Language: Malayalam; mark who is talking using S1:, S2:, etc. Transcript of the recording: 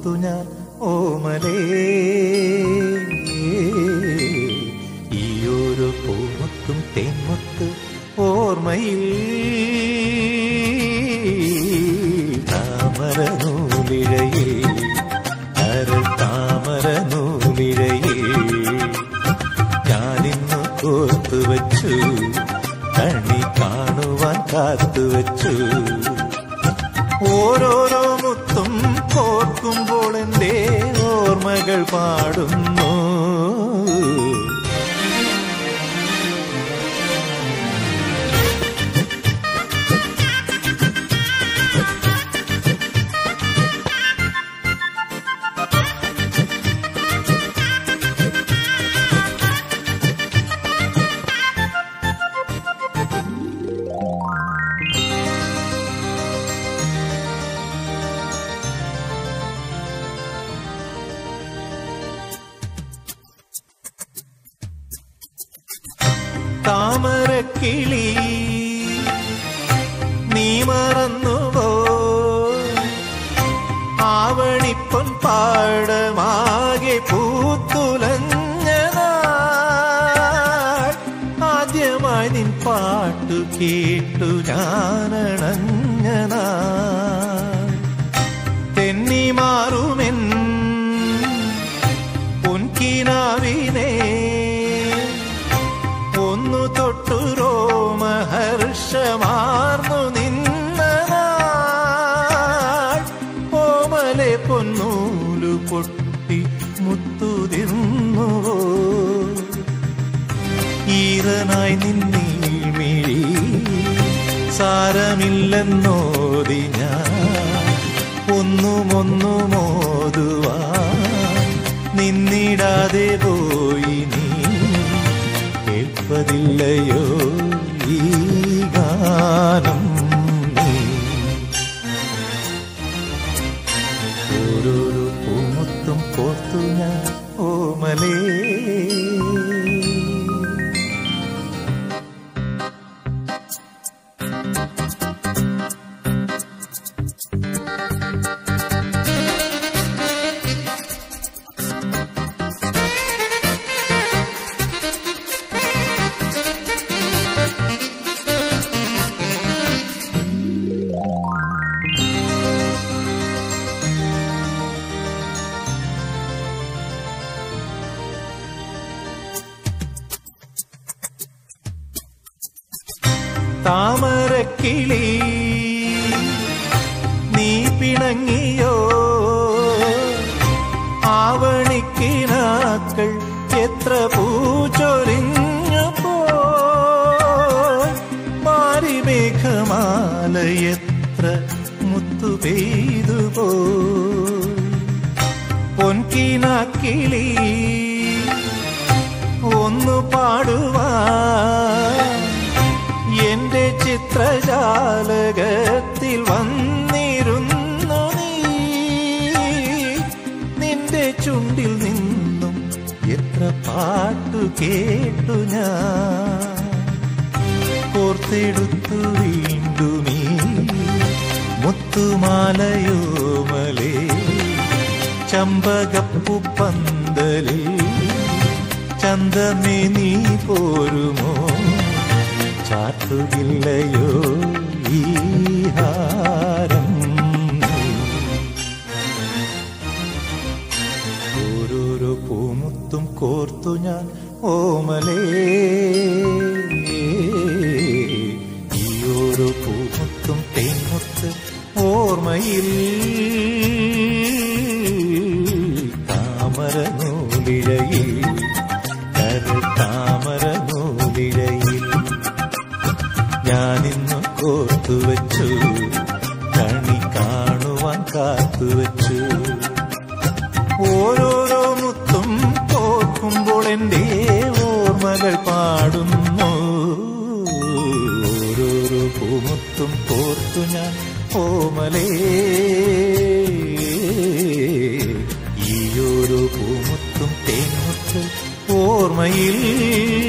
S1: കോർത്തു ഞാൻ ഓമലേ ഈയൊരു പൂമുത്തും തേൻമുത്ത് ഓർമ്മയിൽ താമര നൂലിഴയിൽ അരൾ താമര നൂലിഴയിൽ ഞാനിന്ന് കോർത്തു വച്ചു കണി കാണുവാൻ കാത്തുവച്ചു ഓരോരോ മുത്തും കോർക്കുമ്പോൾ എന്റെ ഓർമ്മകൾ പാടുന്നു താമരക്കിളി നീ മറന്നുവോ ആവണിപ്പൊൻ പാടമാകെ പൂത്തുലഞ്ഞ നാൾ ആദ്യമായി നിൻ പാട്ടു കേട്ടു ഞാനണഞ്ഞ നാൾ തെന്നി മാറുമെൻ പൊൻകിനാവിനെ ഒന്നു തൊട്ടു രോമഹർഷമാർന്നു നിന്ന നാൾ ഓമലെ പൊന്നൂലു പൊട്ടി മുത്തുതിർന്നുവോ ഈറനായി നിന്നീഴ്മിഴി സാരമില്ലെന്നോതി ഞാൻ ഒന്നുമൊന്നുമോതുവാൻ നിന്നിടാതെ പോയി നീ കേൾപ്പതില്ലയോ ഈ ഗാനം നീ ഓരോരോ പൂമുത്തും കോർത്തു ഞാൻ ഓമലേ താമരക്കിളി നീ പിണങ്ങിയോ ആവണിക്കിനാക്കൾ എത്ര പൂച്ചൊരിഞ്ഞു പോയി മാരിമേഘമാല എത്ര മുത്തു പെയ്തു പോയി പൊൻകിനാക്കിളി ഒന്നു പാടുവാൻ എന്റെ ചിത്രജാലകത്തിൽ വന്നിരുന്നു നീ നിന്റെ ചുണ്ടിൽ നിന്നും എത്ര പാട്ടു കേട്ടു ഞാൻ കോർത്തെടുത്തു വീണ്ടും ഈ മുത്തുമാലയോമലേ ചമ്പകപ്പു പന്തലിൽ ചന്തമേ നീ പോരുമോ ചാത്തുകില്ലയോ ഈ ഹാരം ഓരോരോ പൂമുത്തും കോർത്തു ഞാൻ ഓമലേ ഈ ഓരോ പൂമുത്തും തേൻമുത്ത് ഓർമ്മയിൽ താമര നൂലിഴയിൽ കരൾ താമര നൂലിഴയിൽ ഞാനിന്ന് കോർത്തുവച്ചു കണി കാണുവാൻ കാത്തുവച്ചു ഓരോരോ മുത്തും കോർക്കുമ്പോൾ എന്റെ ഓർമ്മകൾ പാടുന്നു ഓരോരോ പൂമുത്തും കോർത്തു ഞാൻ ഓമലേ ഈയോരോ പൂമുത്തും തേൻമുത്ത് ഓർമ്മയിൽ